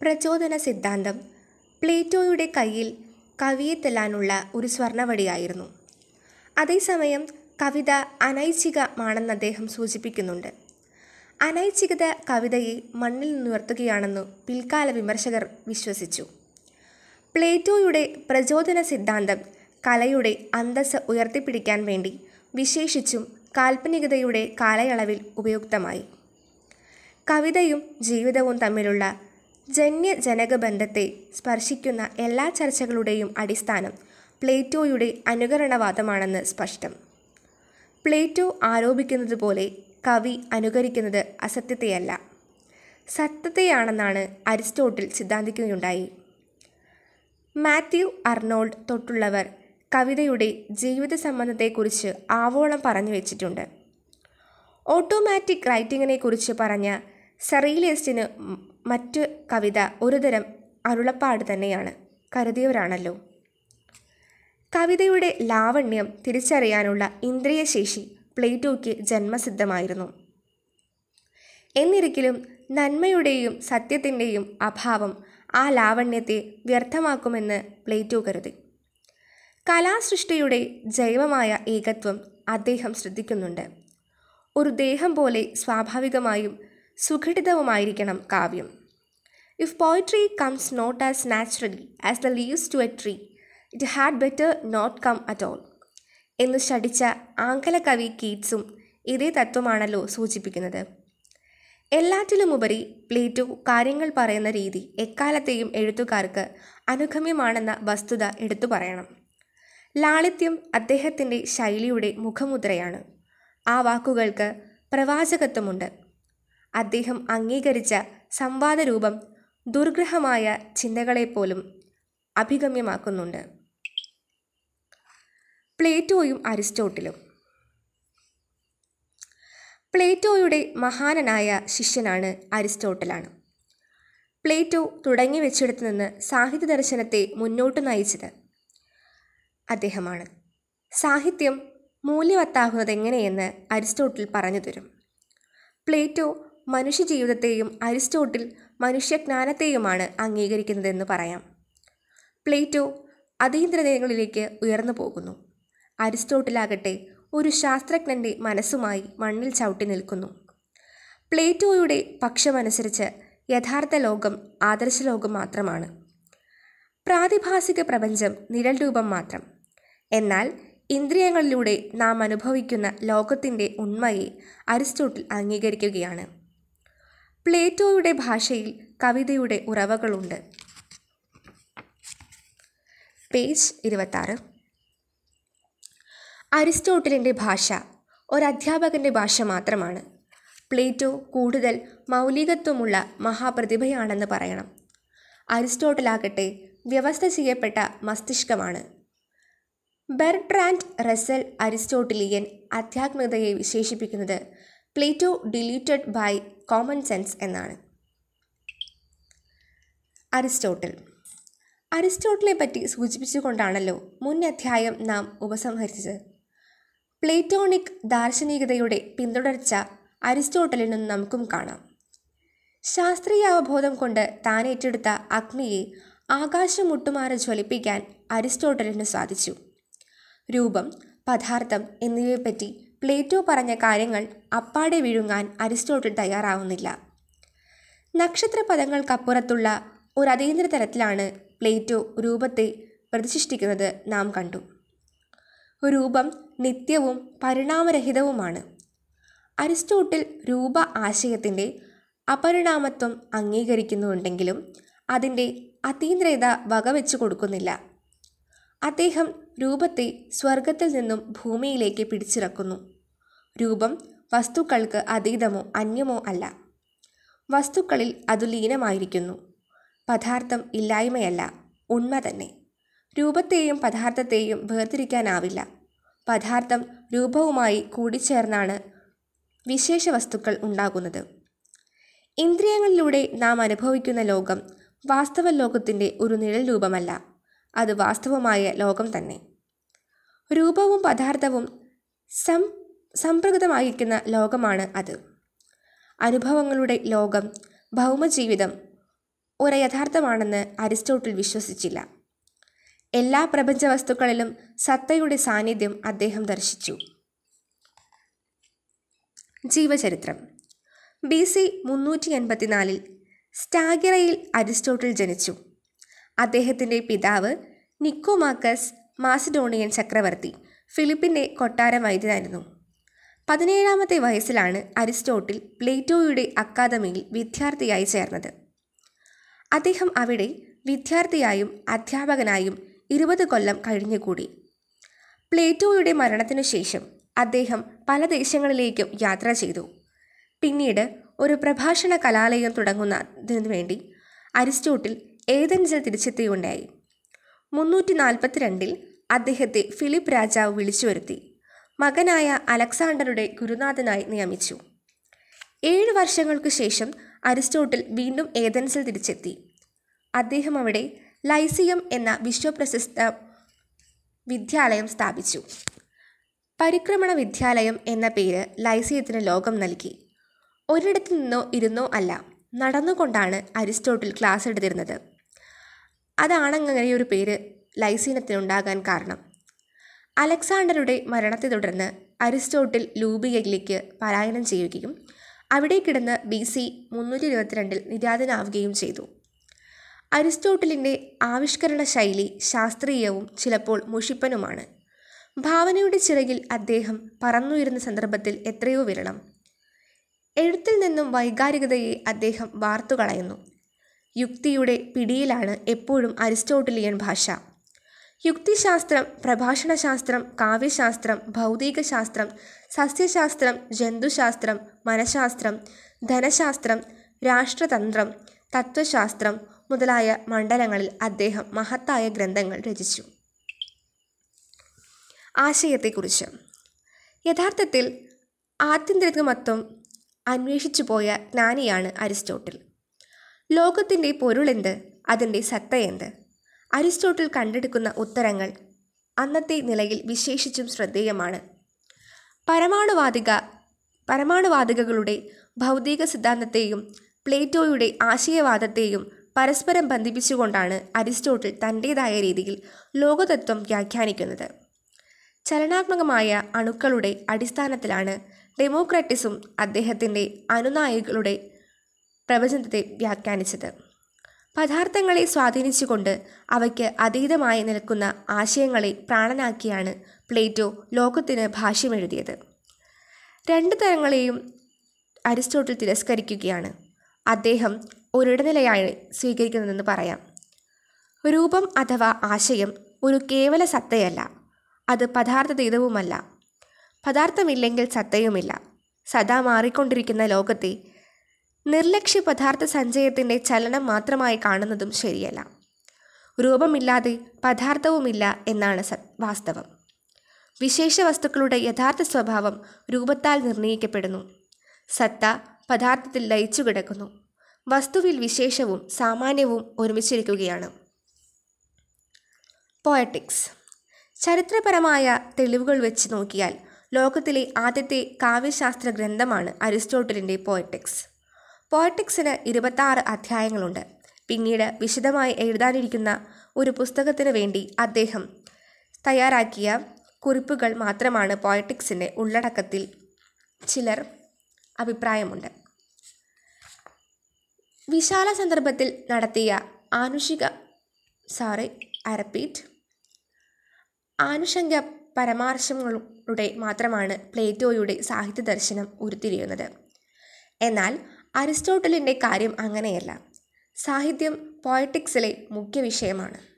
പ്രചോദന സിദ്ധാന്തം പ്ലേറ്റോയുടെ കയ്യിൽ കവിയെ തെല്ലാനുള്ള ഒരു സ്വർണവടിയായിരുന്നു അതേസമയം കവിത അനൈച്ഛികമാണെന്ന് അദ്ദേഹം സൂചിപ്പിക്കുന്നുണ്ട് അനൈച്ഛികത കവിതയെ മണ്ണിൽ നിന്നുയർത്തുകയാണെന്നു പിൽക്കാല വിമർശകർ വിശ്വസിച്ചു പ്ലേറ്റോയുടെ പ്രചോദന സിദ്ധാന്തം കലയുടെ അന്തസ്സ് ഉയർത്തിപ്പിടിക്കാൻ വേണ്ടി വിശേഷിച്ചും കാൽപ്പനികതയുടെ കാലയളവിൽ ഉപയുക്തമായി കവിതയും ജീവിതവും തമ്മിലുള്ള ജന്യജനക ബന്ധത്തെ സ്പർശിക്കുന്ന എല്ലാ ചർച്ചകളുടെയും അടിസ്ഥാനം പ്ലേറ്റോയുടെ അനുകരണവാദമാണെന്ന് സ്പഷ്ടം പ്ലേറ്റോ ആരോപിക്കുന്നത് പോലെ കവി അനുകരിക്കുന്നത് അസത്യത്തെയല്ല സത്യത്തെയാണെന്നാണ് അരിസ്റ്റോട്ടിൽ സിദ്ധാന്തിക്കുകയുണ്ടായി മാത്യു അർണോൾഡ് തൊട്ടുള്ളവർ കവിതയുടെ ജീവിത സംബന്ധത്തെക്കുറിച്ച് ആവോളം പറഞ്ഞു വെച്ചിട്ടുണ്ട് ഓട്ടോമാറ്റിക് റൈറ്റിങ്ങിനെക്കുറിച്ച് പറഞ്ഞ സെറീലിയസ്റ്റിന് മറ്റ് കവിത ഒരുതരം അരുളപ്പാട് തന്നെയാണ് കരുതിയവരാണല്ലോ കവിതയുടെ ലാവണ്യം തിരിച്ചറിയാനുള്ള ഇന്ദ്രിയശേഷി പ്ലേറ്റോയ്ക്ക് ജന്മസിദ്ധമായിരുന്നു എന്നിരിക്കലും നന്മയുടെയും സത്യത്തിൻ്റെയും അഭാവം ആ ലാവണ്യത്തെ വ്യർത്ഥമാക്കുമെന്ന് പ്ലേറ്റോ കരുതി കലാസൃഷ്ടിയുടെ ജൈവമായ ഏകത്വം അദ്ദേഹം ശ്രദ്ധിക്കുന്നുണ്ട് ഒരു ദേഹം പോലെ സ്വാഭാവികമായും സുഘടിതവുമായിരിക്കണം കാവ്യം if poetry comes not as naturally as the leaves to a tree it had better not come at all എന്ന് ശഠിച്ച ആംഗല കവി കീറ്റ്സും ഇതേ തത്വമാണല്ലോ സൂചിപ്പിക്കുന്നത് എല്ലാറ്റിലുമുപരി പ്ലേറ്റോ കാര്യങ്ങൾ പറയുന്ന രീതി എക്കാലത്തെയും എഴുത്തുകാർക്ക് അനുഗമ്യമാണെന്ന വസ്തുത എടുത്തു പറയണം ലാളിത്യം അദ്ദേഹത്തിൻ്റെ ശൈലിയുടെ മുഖമുദ്രയാണ് ആ വാക്കുകൾക്ക് പ്രവാചകത്വമുണ്ട് അദ്ദേഹം അംഗീകരിച്ച സംവാദരൂപം ദുർഗ്രഹമായ ചിന്തകളെപ്പോലും അഭിഗമ്യമാക്കുന്നുണ്ട് പ്ലേറ്റോയും അരിസ്റ്റോട്ടിലും പ്ലേറ്റോയുടെ മഹാനനായ ശിഷ്യനാണ് അരിസ്റ്റോട്ടലാണ് പ്ലേറ്റോ തുടങ്ങി വെച്ചെടുത്ത് നിന്ന് സാഹിത്യ ദർശനത്തെ മുന്നോട്ട് നയിച്ചത് അദ്ദേഹമാണ് സാഹിത്യം മൂല്യവത്താകുന്നത് എങ്ങനെയെന്ന് അരിസ്റ്റോട്ടിൽ പറഞ്ഞു തരും പ്ലേറ്റോ മനുഷ്യജീവിതത്തെയും അരിസ്റ്റോട്ടിൽ മനുഷ്യജ്ഞാനത്തെയുമാണ് അംഗീകരിക്കുന്നതെന്ന് പറയാം പ്ലേറ്റോ അതീന്ദ്രതകളിലേക്ക് ഉയർന്നു പോകുന്നു അരിസ്റ്റോട്ടിലാകട്ടെ ഒരു ശാസ്ത്രജ്ഞൻ്റെ മനസ്സുമായി മണ്ണിൽ ചവിട്ടി നിൽക്കുന്നു പ്ലേറ്റോയുടെ പക്ഷമനുസരിച്ച് യഥാർത്ഥ ലോകം ആദർശ ലോകം മാത്രമാണ് പ്രാതിഭാസിക പ്രപഞ്ചം നിഴൽ രൂപം മാത്രം എന്നാൽ ഇന്ദ്രിയങ്ങളിലൂടെ നാം അനുഭവിക്കുന്ന ലോകത്തിൻ്റെ ഉണ്മയെ അരിസ്റ്റോട്ടിൽ അംഗീകരിക്കുകയാണ് പ്ലേറ്റോയുടെ ഭാഷയിൽ കവിതയുടെ ഉറവകളുണ്ട് പേജ് ഇരുപത്താറ് അരിസ്റ്റോട്ടിലിൻ്റെ ഭാഷ ഒരധ്യാപകൻ്റെ ഭാഷ മാത്രമാണ് പ്ലേറ്റോ കൂടുതൽ മൗലികത്വമുള്ള മഹാപ്രതിഭയാണെന്ന് പറയണം അരിസ്റ്റോട്ടിലാകട്ടെ വ്യവസ്ഥ ചെയ്യപ്പെട്ട മസ്തിഷ്കമാണ് ബെർട്രാൻഡ് റസൽ അരിസ്റ്റോട്ടിലിയൻ ആധ്യാത്മികതയെ വിശേഷിപ്പിക്കുന്നത് Plato diluted by common sense എന്നാണ് അരിസ്റ്റോട്ടിൽ അരിസ്റ്റോട്ടിലെ പറ്റി സൂചിപ്പിച്ചുകൊണ്ടാണല്ലോ മുൻ അധ്യായം നാം ഉപസംഹരിച്ചത് പ്ലേറ്റോണിക് ദാർശനികതയുടെ പിന്തുടർച്ച അരിസ്റ്റോട്ടലിനും നമുക്കും കാണാം ശാസ്ത്രീയ അവബോധം കൊണ്ട് താൻ ഏറ്റെടുത്ത അഗ്നിയെ ആകാശം മുട്ടുമാറി ജ്വലിപ്പിക്കാൻ അരിസ്റ്റോട്ടലിന് സാധിച്ചു രൂപം പദാർത്ഥം എന്നിവയെപ്പറ്റി പ്ലേറ്റോ പറഞ്ഞ കാര്യങ്ങൾ അപ്പാടെ വിഴുങ്ങാൻ അരിസ്റ്റോട്ടിൽ തയ്യാറാവുന്നില്ല നക്ഷത്ര പദങ്ങൾക്കപ്പുറത്തുള്ള ഒരു അതീന്ദ്ര തലത്തിലാണ് പ്ലേറ്റോ രൂപത്തെ പ്രതിഷ്ഠിക്കുന്നത് നാം കണ്ടു രൂപം നിത്യവും പരിണാമരഹിതവുമാണ് അരിസ്റ്റോട്ടിൽ രൂപ ആശയത്തിൻ്റെ അപരിണാമത്വം അംഗീകരിക്കുന്നുണ്ടെങ്കിലും അതിൻ്റെ അതീന്ദ്രത വകവെച്ചു കൊടുക്കുന്നില്ല അദ്ദേഹം രൂപത്തെ സ്വർഗത്തിൽ നിന്നും ഭൂമിയിലേക്ക് പിടിച്ചിറക്കുന്നു രൂപം വസ്തുക്കൾക്ക് അതീതമോ അന്യമോ അല്ല വസ്തുക്കളിൽ അതു ലീനമായിരിക്കുന്നു പദാർത്ഥം ഇല്ലായ്മയല്ല ഉണ്മ തന്നെ രൂപത്തെയും പദാർത്ഥത്തെയും വേർതിരിക്കാനാവില്ല പദാർത്ഥം രൂപവുമായി കൂടിച്ചേർന്നാണ് വിശേഷ വസ്തുക്കൾ ഉണ്ടാകുന്നത് ഇന്ദ്രിയങ്ങളിലൂടെ നാം അനുഭവിക്കുന്ന ലോകം വാസ്തവ ലോകത്തിൻ്റെ ഒരു നിഴൽ രൂപമല്ല അത് വാസ്തവമായ ലോകം തന്നെ രൂപവും പദാർത്ഥവും സം ഒരു യഥാർത്ഥമാണെന്ന് അരിസ്റ്റോട്ടിൽ വിശ്വസിച്ചില്ല എല്ലാ പ്രപഞ്ച വസ്തുക്കളിലും സത്തയുടെ സാന്നിധ്യം അദ്ദേഹം ദർശിച്ചു ജീവചരിത്രം ബി സി മുന്നൂറ്റി എൺപത്തിനാലിൽ സ്റ്റാഗിറയിൽ അരിസ്റ്റോട്ടിൽ ജനിച്ചു അദ്ദേഹത്തിൻ്റെ പിതാവ് നിക്കോമാക്കസ് മാസിഡോണിയൻ ചക്രവർത്തി ഫിലിപ്പിൻ്റെ കൊട്ടാര വൈദ്യനായിരുന്നു പതിനേഴാമത്തെ വയസ്സിലാണ് അരിസ്റ്റോട്ടിൽ പ്ലേറ്റോയുടെ അക്കാദമിയിൽ വിദ്യാർത്ഥിയായി ചേർന്നത് അദ്ദേഹം അവിടെ വിദ്യാർത്ഥിയായും അധ്യാപകനായും ഇരുപത് കൊല്ലം കഴിഞ്ഞുകൂടി പ്ലേറ്റോയുടെ മരണത്തിനു ശേഷം അദ്ദേഹം പല ദേശങ്ങളിലേക്കും യാത്ര ചെയ്തു പിന്നീട് ഒരു പ്രഭാഷണ കലാലയം തുടങ്ങുന്നതിനു വേണ്ടി അരിസ്റ്റോട്ടിൽ ഏതൻസിൽ തിരിച്ചെത്തുകയുണ്ടായി മുന്നൂറ്റി നാൽപ്പത്തിരണ്ടിൽ അദ്ദേഹത്തെ ഫിലിപ്പ് രാജാവ് വിളിച്ചു വരുത്തി മകനായ അലക്സാണ്ടറുടെ ഗുരുനാഥനായി നിയമിച്ചു ഏഴ് വർഷങ്ങൾക്കു ശേഷം അരിസ്റ്റോട്ടിൽ വീണ്ടും ഏതൻസിൽ തിരിച്ചെത്തി അദ്ദേഹം അവിടെ ലൈസിയം എന്ന വിശ്വപ്രശസ്ത വിദ്യാലയം സ്ഥാപിച്ചു പരിക്രമണ വിദ്യാലയം എന്ന പേര് ലൈസിയത്തിന് ലോകം നൽകി ഒരിടത്തു നിന്നോ ഇരുന്നോ അല്ല നടന്നുകൊണ്ടാണ് അരിസ്റ്റോട്ടിൽ ക്ലാസ് എടുത്തിരുന്നത് അതാണങ്ങനെ ഒരു പേര് ലൈസീനത്തിനുണ്ടാകാൻ കാരണം അലക്സാണ്ടറുടെ മരണത്തെ തുടർന്ന് അരിസ്റ്റോട്ടിൽ ലൂബിയയിലേക്ക് പലായനം ചെയ്യുകയും അവിടെ കിടന്ന് ബി സി മുന്നൂറ്റി ഇരുപത്തിരണ്ടിൽ നിര്യാതനാവുകയും ചെയ്തു അരിസ്റ്റോട്ടിലിൻ്റെ ആവിഷ്കരണ ശൈലി ശാസ്ത്രീയവും ചിലപ്പോൾ മുഷിപ്പനുമാണ് ഭാവനയുടെ ചിറകിൽ അദ്ദേഹം പറന്നുയരുന്ന സന്ദർഭത്തിൽ എത്രയോ വിരളം എഴുത്തിൽ നിന്നും വൈകാരികതയെ അദ്ദേഹം വാർത്തുകളയുന്നു യുക്തിയുടെ പിടിയിലാണ് എപ്പോഴും അരിസ്റ്റോട്ടിലിയൻ ഭാഷ യുക്തിശാസ്ത്രം പ്രഭാഷണശാസ്ത്രം കാവ്യശാസ്ത്രം ഭൗതികശാസ്ത്രം സസ്യശാസ്ത്രം ജന്തുശാസ്ത്രം മനഃശാസ്ത്രം ധനശാസ്ത്രം രാഷ്ട്രതന്ത്രം തത്വശാസ്ത്രം മുതലായ മണ്ഡലങ്ങളിൽ അദ്ദേഹം മഹത്തായ ഗ്രന്ഥങ്ങൾ രചിച്ചു ആശയത്തെക്കുറിച്ച് യഥാർത്ഥത്തിൽ ആത്യന്തികമത്വം അന്വേഷിച്ചു പോയ ജ്ഞാനിയാണ് അരിസ്റ്റോട്ടിൽ ലോകത്തിൻ്റെ പൊരുളെന്ത് അതിൻ്റെ സത്തയെന്ത് അരിസ്റ്റോട്ടിൽ കണ്ടെടുക്കുന്ന ഉത്തരങ്ങൾ അന്നത്തെ നിലയിൽ വിശേഷിച്ചും ശ്രദ്ധേയമാണ് പരമാണുവാദിക പരമാണുവാദികകളുടെ ഭൗതിക സിദ്ധാന്തത്തെയും പ്ലേറ്റോയുടെ ആശയവാദത്തെയും പരസ്പരം ബന്ധിപ്പിച്ചുകൊണ്ടാണ് അരിസ്റ്റോട്ടിൽ തൻ്റേതായ രീതിയിൽ ലോകതത്വം വ്യാഖ്യാനിക്കുന്നത് ചലനാത്മകമായ അണുക്കളുടെ അടിസ്ഥാനത്തിലാണ് ഡെമോക്രാറ്റിസും അദ്ദേഹത്തിൻ്റെ അനുനായികളുടെ പ്രപഞ്ചത്തെ വ്യാഖ്യാനിച്ചത് പദാർത്ഥങ്ങളെ സ്വാധീനിച്ചുകൊണ്ട് അവയ്ക്ക് അതീതമായി നിൽക്കുന്ന ആശയങ്ങളെ പ്രാണനാക്കിയാണ് പ്ലേറ്റോ ലോകത്തിന് ഭാഷ്യമെഴുതിയത് രണ്ട് തരങ്ങളെയും അരിസ്റ്റോട്ടിൽ തിരസ്കരിക്കുകയാണ് അദ്ദേഹം ഒരിടനിലയായി സ്വീകരിക്കുന്നതെന്ന് പറയാം രൂപം അഥവാ ആശയം ഒരു കേവല സത്തയല്ല അത് പദാർത്ഥതീതവുമല്ല പദാർത്ഥമില്ലെങ്കിൽ സത്തയുമില്ല സദാ മാറിക്കൊണ്ടിരിക്കുന്ന ലോകത്തെ നിർലക്ഷ്യ പദാർത്ഥ സഞ്ചയത്തിൻ്റെ ചലനം മാത്രമായി കാണുന്നതും ശരിയല്ല രൂപമില്ലാതെ പദാർത്ഥവുമില്ല എന്നാണ് സ വാസ്തവം വിശേഷ വസ്തുക്കളുടെ യഥാർത്ഥ സ്വഭാവം രൂപത്താൽ നിർണ്ണയിക്കപ്പെടുന്നു സത്ത പദാർത്ഥത്തിൽ ലയിച്ചു കിടക്കുന്നു വസ്തുവിൽ വിശേഷവും സാമാന്യവും ഒരുമിച്ചിരിക്കുകയാണ് പോയറ്റിക്സ് ചരിത്രപരമായ തെളിവുകൾ വെച്ച് നോക്കിയാൽ ലോകത്തിലെ ആദ്യത്തെ കാവ്യശാസ്ത്ര ഗ്രന്ഥമാണ് അരിസ്റ്റോട്ടലിൻ്റെ പോയറ്റിക്സ് പോയറ്റിക്സിന് ഇരുപത്താറ് അധ്യായങ്ങളുണ്ട് പിന്നീട് വിശദമായി എഴുതാനിരിക്കുന്ന ഒരു പുസ്തകത്തിന് വേണ്ടി അദ്ദേഹം തയ്യാറാക്കിയ കുറിപ്പുകൾ മാത്രമാണ് പോയറ്റിക്സിൻ്റെ ഉള്ളടക്കത്തിൽ ചിലർ അഭിപ്രായമുണ്ട് വിശാല സന്ദർഭത്തിൽ നടത്തിയ ആനുഷിക സോറി അരപ്പീറ്റ് ആനുഷംഗ പരാമർശങ്ങളുടെ മാത്രമാണ് പ്ലേറ്റോയുടെ സാഹിത്യ ദർശനം ഉരുത്തിരിയുന്നത് എന്നാൽ അരിസ്റ്റോട്ടലിൻ്റെ കാര്യം അങ്ങനെയല്ല സാഹിത്യം പോയറ്റിക്സിലെ മുഖ്യ വിഷയമാണ്